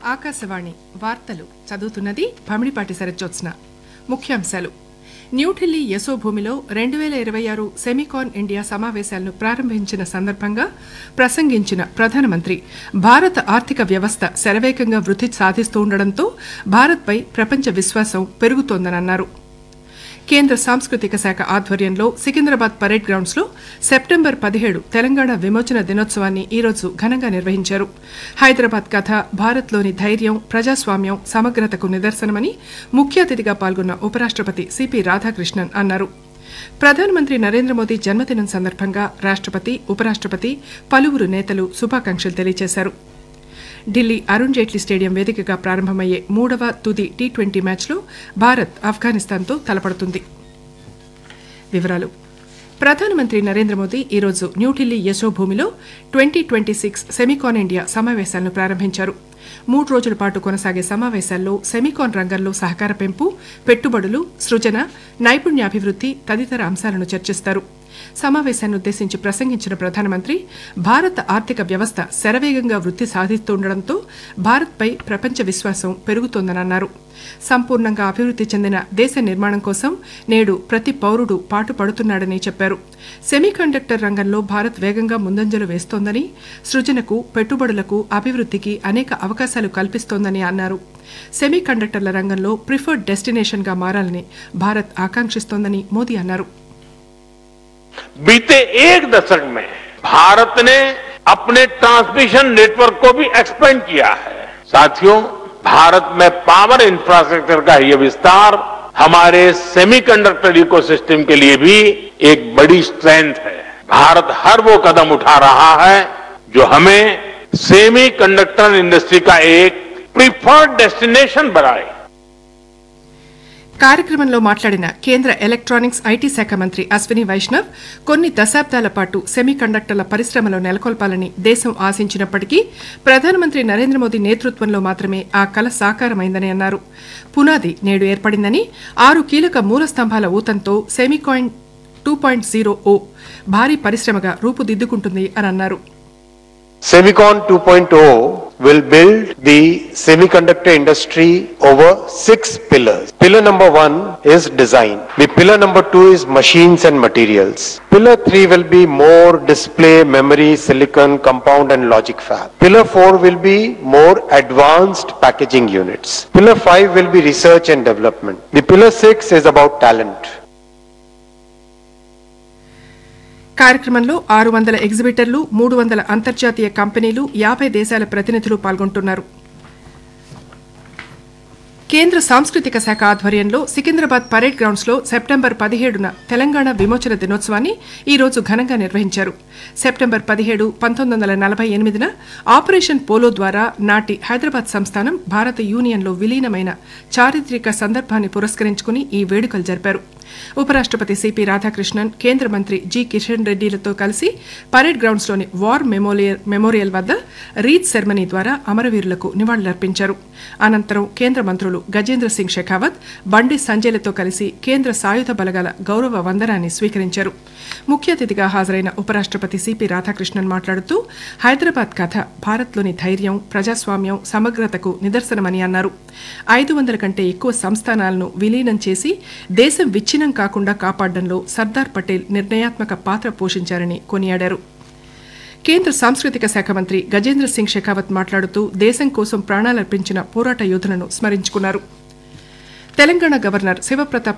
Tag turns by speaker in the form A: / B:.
A: ఆకాశవాణి వార్తలు చదువుతున్నది భమిడిపాటి సరజ్జోత్స్న ముఖ్యాంశాలు న్యూఢిల్లీ యశోభూమిలో రెండు వేల ఇరవై ఆరు సెమికాన్ ఇండియా సమావేశాలను ప్రారంభించిన సందర్భంగా ప్రసంగించిన ప్రధానమంత్రి భారత ఆర్థిక వ్యవస్థ శరవేగంగా వృద్ధి సాధిస్తూ ఉండడంతో భారత్పై ప్రపంచ విశ్వాసం పెరుగుతోందని అన్నారు కేంద్ర సాంస్కృతిక శాఖ ఆధ్వర్యంలో సికింద్రాబాద్ పరేడ్ గ్రౌండ్స్ లో సెప్టెంబర్ పదిహేడు తెలంగాణ విమోచన దినోత్సవాన్ని ఈరోజు ఘనంగా నిర్వహించారు హైదరాబాద్ కథ భారత్లోని ధైర్యం ప్రజాస్వామ్యం సమగ్రతకు నిదర్శనమని ముఖ్య అతిథిగా పాల్గొన్న ఉపరాష్టపతి సిపి రాధాకృష్ణన్ అన్నారు ప్రధానమంత్రి నరేంద్ర మోదీ జన్మదినం సందర్భంగా రాష్టపతి ఉపరాష్టపతి పలువురు నేతలు శుభాకాంక్షలు తెలియజేశారు ఢిల్లీ అరుణ్ జైట్లీ స్టేడియం వేదికగా ప్రారంభమయ్యే మూడవ తుది టీ ట్వంటీ మ్యాచ్లో భారత్ ఆఫ్ఘనిస్తాన్తో తలపడుతుంది వివరాలు ప్రధానమంత్రి నరేంద్ర మోదీ ఈరోజు న్యూఢిల్లీ యశోభూమిలో twenty twenty six Semicon India సమావేశాలను ప్రారంభించారు మూడు రోజుల పాటు కొనసాగే సమావేశాల్లో సెమికాన్ రంగంలో సహకార పెంపు పెట్టుబడులు సృజన నైపుణ్యాభివృద్ధి తదితర అంశాలను చర్చిస్తారు సమావేశాన్ని ఉద్దేశించి ప్రసంగించిన ప్రధానమంత్రి భారత ఆర్థిక వ్యవస్థ శరవేగంగా వృద్ధి సాధిస్తుండటంతో భారత్పై ప్రపంచ విశ్వాసం పెరుగుతోందని అన్నారు సంపూర్ణంగా అభివృద్ధి చెందిన దేశ నిర్మాణం కోసం నేడు ప్రతి పౌరుడు పాటుపడుతున్నాడని చెప్పారు సెమీకండక్టర్ రంగంలో భారత్ వేగంగా ముందంజలు వేస్తోందని సృజనకు పెట్టుబడులకు అభివృద్ధికి అనేక అవకాశాలు కల్పిస్తోందని అన్నారు సెమీకండక్టర్ల రంగంలో ప్రిఫర్డ్ డెస్టినేషన్గా మారాలని భారత్ ఆకాంక్షిస్తోందని మోదీ అన్నారు
B: बीते एक दशक में भारत ने अपने ट्रांसमिशन नेटवर्क को भी एक्सपेंड किया है साथियों भारत में पावर इंफ्रास्ट्रक्चर का ये विस्तार हमारे सेमीकंडक्टर इकोसिस्टम के लिए भी एक बड़ी स्ट्रेंथ है भारत हर वो कदम उठा रहा है जो हमें सेमीकंडक्टर इंडस्ट्री का एक प्रिफर्ड डेस्टिनेशन बनाए
A: కార్యక్రమంలో మాట్లాడిన కేంద్ర ఎలక్ట్రానిక్స్ ఐటీ శాఖ మంత్రి అశ్విని వైష్ణవ్ కొన్ని దశాబ్దాల పాటు సెమీ కండక్టర్ల పరిశ్రమలో నెలకొల్పాలని దేశం ఆశించినప్పటికీ ప్రధానమంత్రి నరేంద్ర మోదీ నేతృత్వంలో మాత్రమే ఆ కల సాకారమైందని అన్నారు పునాది నేడు ఏర్పడిందని ఆరు కీలక మూల స్తంభాల ఊతంతో Semicon two point zero oh భారీ పరిశ్రమగా రూపుదిద్దుకుంటుంది అని అన్నారు
C: Semicon 2.0 will build the semiconductor industry over six pillars. Pillar number one is design. The pillar number two is machines and materials. Pillar three will be more display, memory, silicon, compound and logic fab. Pillar four will be more advanced packaging units. Pillar five will be research and development. The pillar six is about talent.
A: కార్యక్రమంలో ఆరు వందల ఎగ్జిబిటర్లు మూడు వందల అంతర్జాతీయ కంపెనీలు యాభై దేశాల ప్రతినిధులు పాల్గొంటున్నారు కేంద్ర సాంస్కృతిక శాఖ ఆధ్వర్యంలో సికింద్రాబాద్ పరేడ్ గ్రౌండ్స్ లో సెప్టెంబర్ పదిహేడున తెలంగాణ విమోచన దినోత్సవాన్ని ఈ రోజు ఘనంగా నిర్వహించారు సెప్టెంబర్ పదిహేడు పంతొమ్మిది వందల నలభై ఎనిమిదిన ఆపరేషన్ పోలో ద్వారా నాటి హైదరాబాద్ సంస్థానం భారత యూనియన్లో విలీనమైన చారిత్రక సందర్భాన్ని పురస్కరించుకుని ఈ వేడుకలు జరిపారు ఉపరాష్టపతి సిపి రాధాకృష్ణన్ కేంద్ర మంత్రి జి కిషన్ రెడ్డిలతో కలిసి పరేడ్ గ్రౌండ్స్లోని వార్ మెమోరియల్ మెమోరియల్ వద్ద రీత్ సెరమనీ ద్వారా అమరవీరులకు నివాళులర్పించారు అనంతరం కేంద్ర మంత్రులు గజేంద్ర సింగ్ షెకావత్ బండి సంజయ్లతో కలిసి కేంద్ర సాయుధ బలగాల గౌరవ వందనాన్ని స్వీకరించారు ముఖ్య అతిథిగా హాజరైన ఉపరాష్టపతి సిపి రాధాకృష్ణన్ మాట్లాడుతూ హైదరాబాద్ కథ భారత్లోని ధైర్యం ప్రజాస్వామ్యం సమగ్రతకు నిదర్శనమని అన్నారు ఐదు వందల కంటే ఎక్కువ సంస్థానాలను విలీనం చేసి దేశం విచ్ఛిన్నం కాకుండా కాపాడడంలో సర్దార్ పటేల్ నిర్ణయాత్మక పాత్ర పోషించారని కొనియాడారు కేంద్ర సాంస్కృతిక శాఖ మంత్రి గజేంద్ర సింగ్ షెకావత్ మాట్లాడుతూ దేశం కోసం ప్రాణాలర్పించిన పోరాట యోధులను స్మరించుకున్నారు తెలంగాణ గవర్నర్ శివప్రతాప్